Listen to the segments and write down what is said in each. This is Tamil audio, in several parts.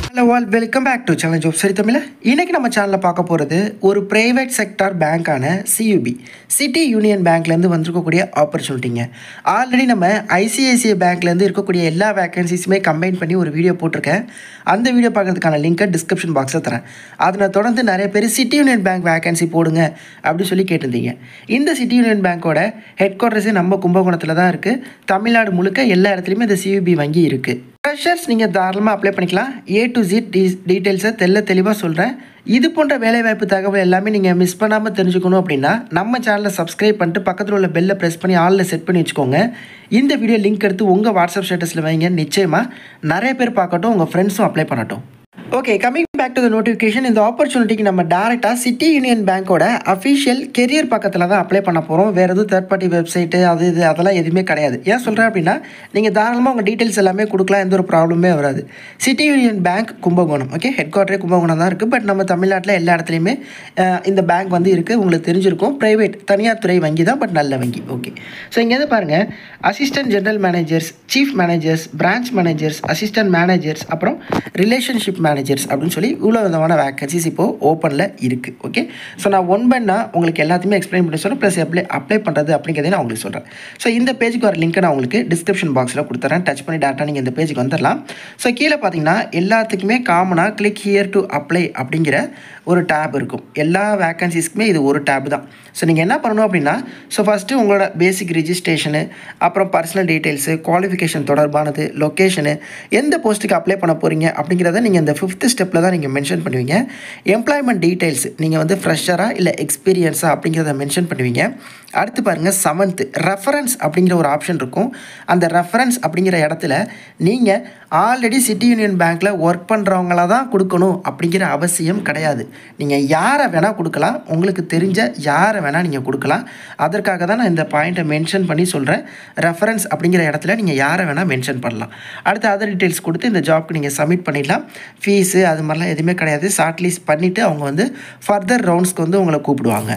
hello all welcome back to channel job சரி தமிழ இன்னைக்கு நம்ம சேனலில் பார்க்க போகிறது ஒரு பிரைவேட் செக்டார் பேங்க்கான சியூபி சிட்டி யூனியன் பேங்க்லேருந்து வந்திருக்கக்கூடிய ஆப்பர்ச்சுனிட்டிங்க ஆல்ரெடி நம்ம ஐசிஐசிஐ பேங்க்லேருந்து இருக்கக்கூடிய எல்லா வேகன்சிஸுமே கம்பைன் பண்ணி ஒரு வீடியோ போட்டிருக்கேன் அந்த வீடியோ பார்க்கறதுக்கான லிங்கை டிஸ்கிரிப்ஷன் பாக்ஸில் தரேன் அதனை தொடர்ந்து நிறைய பேர் சிட்டி யூனியன் பேங்க் வேகன்சி போடுங்க அப்படின்னு சொல்லி கேட்டிருந்தீங்க இந்த சிட்டி யூனியன் பேங்க்கோட ஹெட் குவார்ட்டர்ஸே நம்ம கும்பகோணத்தில் தான் இருக்குது தமிழ்நாடு முழுக்க எல்லா இடத்துலையுமே இந்த சியூபி வங்கி இருக்குது ஃப்ரெஷர்ஸ் நீங்கள் தாராளமாக அப்ளை பண்ணிக்கலாம் ஏ டு ஜிட் டீ டீட்டெயில்ஸை தெல்ல தெளிவாக சொல்கிறேன் இது போன்ற வேலைவாய்ப்பு தகவல் எல்லாமே நீங்கள் மிஸ் பண்ணாமல் தெரிஞ்சுக்கணும் அப்படின்னா நம்ம சேனலை சப்ஸ்கிரைப் பண்ணிட்டு பக்கத்தில் உள்ள பெல்லை ப்ரெஸ் பண்ணி ஆலில் செட் பண்ணி வச்சுக்கோங்க இந்த வீடியோ லிங்க் எடுத்து உங்கள் வாட்ஸ்அப் ஸ்டேட்டஸில் வைங்க நிச்சயமாக நிறைய பேர் பார்க்கட்டும் உங்கள் ஃப்ரெண்ட்ஸும் அப்ளை பண்ணட்டும் okay coming back to the notification இந்த ஆப்பர்ச்சுனிட்டிக்கு நம்ம டேரெக்டாக சிட்டி யூனியன் பேங்க்கோட அஃபிஷியல் கெரியர் பக்கத்தில் தான் அப்ளை பண்ண போகிறோம் வேறு எதுவும் தேர்ட் பார்ட்டி வெப்சைட்டு அது இது அதெல்லாம் எதுவுமே கிடையாது ஏன் சொல்கிறேன் அப்படின்னா நீங்கள் தாராளமாக உங்கள் டீட்டெயில்ஸ் எல்லாமே கொடுக்கலாம் எந்த ஒரு ப்ராப்ளமே வராது சிட்டி யூனியன் பேங்க் கும்பகோணம் ஓகே ஹெட் குவார்ட்டரே கும்பகோணம் தான் இருக்குது பட் நம்ம தமிழ்நாட்டில் எல்லா இடத்துலையுமே அஹ், இந்த பேங்க் வந்து இருக்குது உங்களுக்கு தெரிஞ்சிருக்கும் ப்ரைவேட் தனியார் துறை வங்கி தான் பட் நல்ல வங்கி ஓகே ஸோ இங்கேருந்து பாருங்கள் assistant general managers chief managers branch managers assistant managers அப்புறம் ரிலேஷன்ஷிப் மேனேஜர்ஸ் அப்படின்னு சொல்லி இவ்வளோ விதமான வேகன்சிஸ் இப்போது ஓப்பனில் இருக்குது ஓகே ஸோ நான் ஒன் பை நான் உங்களுக்கு எல்லாத்தையுமே எக்ஸ்பிளைன் பண்ணி சொல்கிறேன் ப்ளஸ் எப்படி அப்ளை பண்ணுறது அப்படிங்கிறதையும் நான் உங்களுக்கு சொல்கிறேன் ஸோ இந்த பேஜுக்கு வர லிங்க்கை நான் உங்களுக்கு டிஸ்கிரிப்ஷன் பாக்ஸில் கொடுத்துறேன் டச் பண்ணி டேரெக்டாக நீங்கள் இந்த பேஜுக்கு வந்துடலாம் ஸோ கீழே பார்த்தீங்கன்னா எல்லாத்துக்குமே காமனாக கிளிக் ஹியர் டு அப்ளை அப்படிங்கிற ஒரு டேப் இருக்கும் எல்லா வேகன்சிஸ்க்குமே இது ஒரு டேப் தான் ஸோ நீங்கள் என்ன பண்ணணும் அப்படின்னா ஸோ ஃபஸ்ட்டு உங்களோட பேசிக் ரிஜிஸ்ட்ரேஷனு அப்புறம் பர்சனல் டீட்டெயில்ஸு குவாலிஃபிகேஷன் தொடர்பானது லொக்கேஷனு எந்த போஸ்ட்டுக்கு அப்ளை பண்ண போகிறீங்க அப்படிங்கிறத நீங்கள் இந்த ஃபிஃப்த் ஸ்டெப்பில் தான் நீங்கள் மென்ஷன் பண்ணுவீங்க எம்ப்ளாய்மெண்ட் டீட்டெயில்ஸ் நீங்கள் வந்து ஃப்ரெஷராக இல்லை எக்ஸ்பீரியன்ஸாக அப்படிங்கிறத மென்ஷன் பண்ணுவீங்க அடுத்து பாருங்கள் செவன்த்து ரெஃபரன்ஸ் அப்படிங்கிற ஒரு ஆப்ஷன் இருக்கும் அந்த ரெஃபரன்ஸ் அப்படிங்கிற இடத்துல நீங்கள் ஆல்ரெடி சிட்டி யூனியன் பேங்க்கில் ஒர்க் பண்ணுறவங்கள தான் கொடுக்கணும் அப்படிங்கிற அவசியம் கிடையாது நீங்கள் யாரை வேணால் கொடுக்கலாம் உங்களுக்கு தெரிஞ்ச யாரை வேணால் நீங்கள் கொடுக்கலாம் அதற்காக தான் நான் இந்த பாயிண்ட்டை மென்ஷன் பண்ணி சொல்கிறேன் ரெஃபரன்ஸ் அப்படிங்கிற இடத்துல நீங்கள் யாரை வேணால் மென்ஷன் பண்ணலாம் அடுத்து அதர் டீட்டெயில்ஸ் கொடுத்து இந்த ஜாப்க்கு நீங்கள் சப்மிட் பண்ணிடலாம் ஃபீஸு அது மாதிரிலாம் எதுவுமே கிடையாது ஷார்ட் லிஸ்ட் பண்ணிவிட்டு அவங்க வந்து ஃபர்தர் ரவுண்ட்ஸ்க்கு வந்து உங்களை கூப்பிடுவாங்க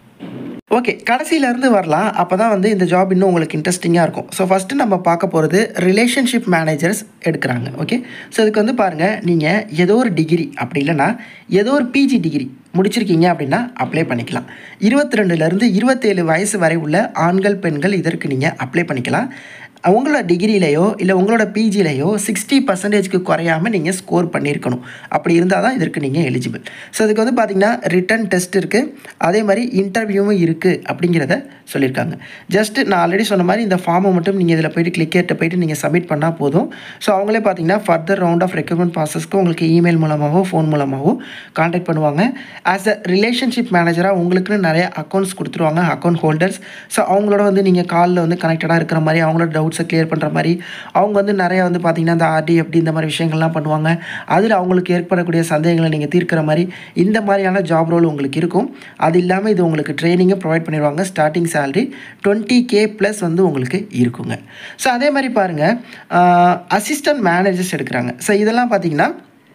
ஓகே கடைசியிலேருந்து வரலாம் அப்போ தான் வந்து இந்த ஜாப் இன்னும் உங்களுக்கு இன்ட்ரெஸ்டிங்காக இருக்கும் ஸோ ஃபஸ்ட்டு நம்ம பார்க்க போகிறது ரிலேஷன்ஷிப் மேனேஜர்ஸ் எடுக்கிறாங்க ஓகே ஸோ இதுக்கு வந்து பாருங்கள் நீங்கள் ஏதோ ஒரு டிகிரி அப்படி இல்லைன்னா ஏதோ ஒரு பிஜி டிகிரி முடிச்சிருக்கீங்க அப்படின்னா அப்ளை பண்ணிக்கலாம் இருபத்தி ரெண்டுலேருந்து இருபத்தேழு வயசு வரை உள்ள ஆண்கள் பெண்கள் இதற்கு நீங்கள் அப்ளை பண்ணிக்கலாம் உங்களோட டிகிரிலையோ இல்லை உங்களோட பிஜிலையோ சிக்ஸ்டி பர்சன்டேஜ்க்கு குறையாமல் நீங்கள் ஸ்கோர் பண்ணியிருக்கணும் அப்படி இருந்தால் தான் இதற்கு நீங்கள் எலிஜிபிள் ஸோ இதுக்கு வந்து பார்த்திங்கன்னா ரிட்டன் டெஸ்ட் இருக்குது அதே மாதிரி இன்டர்வியூவும் இருக்குது அப்படிங்கிறத சொல்லியிருக்காங்க ஜஸ்ட் நான் ஆல்ரெடி சொன்ன மாதிரி இந்த ஃபார்மை மட்டும் நீங்கள் இதில் போயிட்டு கிளிக்கேட்டை போயிட்டு நீங்கள் சப்மிட் பண்ணால் போதும் ஸோ அவங்களே பார்த்தீங்கன்னா ஃபர்தர் ரவுண்ட் ஆஃப் ரெக்ரூட்மெண்ட் ப்ராசஸ்க்கு உங்களுக்கு இமெயில் மூலமாகவோ ஃபோன் மூலமாகவோ காண்டாக்ட் பண்ணுவாங்க ஆஸ் அ ரிலேஷன்ஷிப் மேனேஜராக உங்களுக்குன்னு நிறைய அக்கௌண்ட்ஸ் கொடுத்துருவாங்க அக்கௌண்ட் ஹோல்டர்ஸ் ஸோ அவங்களோட வந்து நீங்கள் காலில் வந்து கனெக்டடாக இருக்கிற மாதிரி அவங்களோட டவுட்ஸை கிளியர் பண்ணுற மாதிரி அவங்க வந்து நிறைய வந்து பார்த்திங்கன்னா இந்த ஆர்டி எப்படி இந்த மாதிரி விஷயங்கள்லாம் பண்ணுவாங்க அதில் அவங்களுக்கு ஏற்படக்கூடிய சந்தேகங்களை நீங்கள் தீர்க்கிற மாதிரி இந்த மாதிரியான ஜாப் ரோல் உங்களுக்கு இருக்கும் அது இல்லாமல் இது உங்களுக்கு ட்ரைனிங்கை ப்ரொவைட் பண்ணிடுவாங்க starting salary twenty K plus வந்து உங்களுக்கு இருக்குங்க ஸோ அதே மாதிரி பாருங்கள் அசிஸ்டன்ட் மேனேஜர்ஸ் எடுக்கிறாங்க ஸோ இதெல்லாம் பார்த்தீங்கன்னா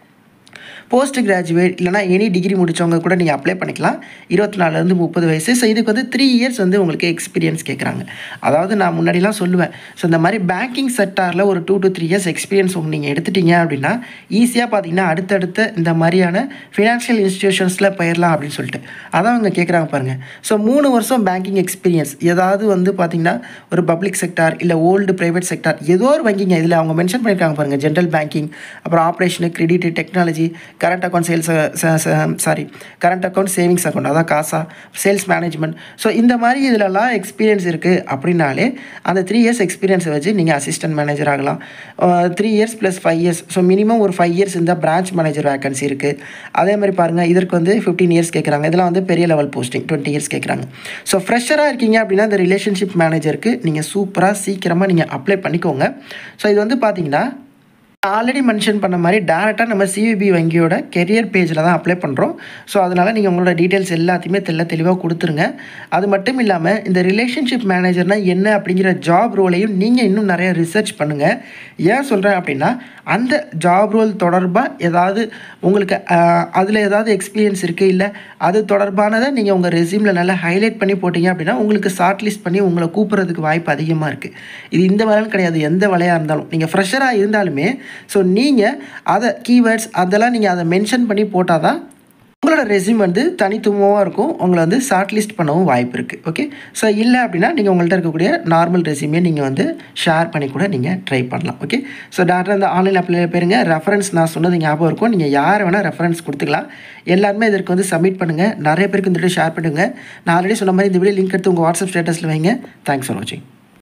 போஸ்ட் கிராஜுவேட் இல்லைனா எனி டிகிரி முடித்தவங்க கூட நீங்கள் அப்ளை பண்ணிக்கலாம் இருபத்தி நாலுலேருந்து முப்பது வயசு ஸோ இதுக்கு வந்து த்ரீ இயர்ஸ் வந்து உங்களுக்கு எக்ஸ்பீரியன்ஸ் கேட்குறாங்க அதாவது நான் முன்னாடிலாம் சொல்லுவேன் ஸோ இந்த மாதிரி பேங்கிங் செக்டாரில் ஒரு two to three years experience உங்க நீங்கள் எடுத்துட்டீங்க அப்படின்னா ஈஸியாக பார்த்தீங்கன்னா அடுத்தடுத்த இந்த மாதிரியான ஃபினான்ஷியல் இன்ஸ்டிடியூஷன்ஸில் போயிடலாம் அப்படின்னு சொல்லிட்டு அதான் அவங்க கேட்குறாங்க பாருங்கள் ஸோ மூணு வருஷம் பேங்கிங் எக்ஸ்பீரியன்ஸ் ஏதாவது வந்து பார்த்தீங்கன்னா ஒரு பப்ளிக் செக்டார் இல்லை ஓல்டு ப்ரைவேட் செக்டார் ஏதோ ஒரு வங்கிங்க இதில் அவங்க மென்ஷன் பண்ணியிருக்காங்க பாருங்கள் ஜென்ரல் பேங்கிங் அப்புறம் operation credit technology current account sales sorry current account savings account அதான் காசா சேல்ஸ் மேனேஜ்மெண்ட் ஸோ இந்த மாதிரி இதிலலாம் எக்ஸ்பீரியன்ஸ் இருக்குது அப்படின்னாலே அந்த த்ரீ இயர்ஸ் எக்ஸ்பீரியன்ஸை வச்சு நீங்கள் அசிஸ்டன்ட் மேனேஜர் ஆகலாம் three years plus five years so minimum ஒரு ஃபைவ் இயர்ஸ் இருந்தால் பிரான்ச் மேனேஜர் வேகன்சி இருக்குது அதே மாதிரி பாருங்கள் இதற்கு வந்து ஃபிஃப்டீன் இயர்ஸ் கேட்குறாங்க இதெல்லாம் வந்து பெரிய லெவல் போஸ்டிங் டுவெண்ட்டி இயர்ஸ் கேட்குறாங்க ஸோ ஃப்ரெஷராக இருக்கீங்க அப்படின்னா இந்த ரிலேஷன்ஷிப் மேனேஜருக்கு நீங்கள் சூப்பராக சீக்கிரமாக நீங்கள் அப்ளை பண்ணிக்கோங்க ஸோ இது வந்து பார்த்தீங்கன்னா ஆல்ரெடி மென்ஷன் பண்ண மாதிரி டேரெக்டாக நம்ம சிவிபி வங்கியோட கெரியர் பேஜில் தான் அப்ளை பண்ணுறோம் ஸோ அதனால் நீங்கள் உங்களோட டீட்டெயில்ஸ் எல்லாத்தையுமே தெல்ல தெளிவாக கொடுத்துருங்க அது மட்டும் இல்லாமல் இந்த ரிலேஷன்ஷிப் மேனேஜர்னால் என்ன அப்படிங்கிற ஜாப் ரோலையும் நீங்கள் இன்னும் நிறைய ரிசர்ச் பண்ணுங்கள் ஏன் சொல்கிறேன் அப்படின்னா அந்த ஜாப் ரோல் தொடர்பாக ஏதாவது உங்களுக்கு அதில் ஏதாவது எக்ஸ்பீரியன்ஸ் இருக்குது இல்லை அது தொடர்பானதை நீங்கள் உங்கள் ரெசியூமில் நல்லா ஹைலைட் பண்ணி போட்டிங்க அப்படின்னா உங்களுக்கு ஷார்ட் லிஸ்ட் பண்ணி உங்களை கூப்பிட்றதுக்கு வாய்ப்பு அதிகமாக இருக்குது இது இந்த வேலைன்னு கிடையாது எந்த வேலையாக இருந்தாலும் நீங்கள் ஃப்ரெஷராக இருந்தாலுமே ஸோ நீங்கள் அதை கீவேர்ட்ஸ் அதெல்லாம் நீங்கள் அதை மென்ஷன் பண்ணி போட்டால் தான் உங்களோட ரெஸ்யூம் வந்து தனித்துவமாக இருக்கும் உங்களை வந்து ஷார்ட் லிஸ்ட் பண்ணவும் வாய்ப்பு இருக்குது ஓகே ஸோ இல்லை அப்படின்னா நீங்கள் உங்கள்கிட்ட இருக்கக்கூடிய நார்மல் ரெஸ்யூமே நீங்கள் வந்து ஷேர் பண்ணி கூட நீங்கள் ட்ரை பண்ணலாம் ஓகே ஸோ டேரக்டாக இந்த ஆன்லைன் அப்ளை போயிருங்க ரெஃபரன்ஸ் நான் சொன்னது ஞாபகம் இருக்கும் நீங்கள் யார் வேணால் ரெஃபரன்ஸ் கொடுத்துக்கலாம் எல்லாருமே இதற்கு வந்து சப்மிட் பண்ணுங்கள் நிறைய பேருக்கு இந்த வீடியோ ஷேர் பண்ணுங்கள் நான் ஆல்ரெடி சொன்ன மாதிரி இந்த வீடியோ லிங்க் எடுத்து உங்கள் வாட்ஸ்அப் ஸ்டேட்டஸில் வைங்க தேங்க்ஸ் ஃபார் வாட்சிங்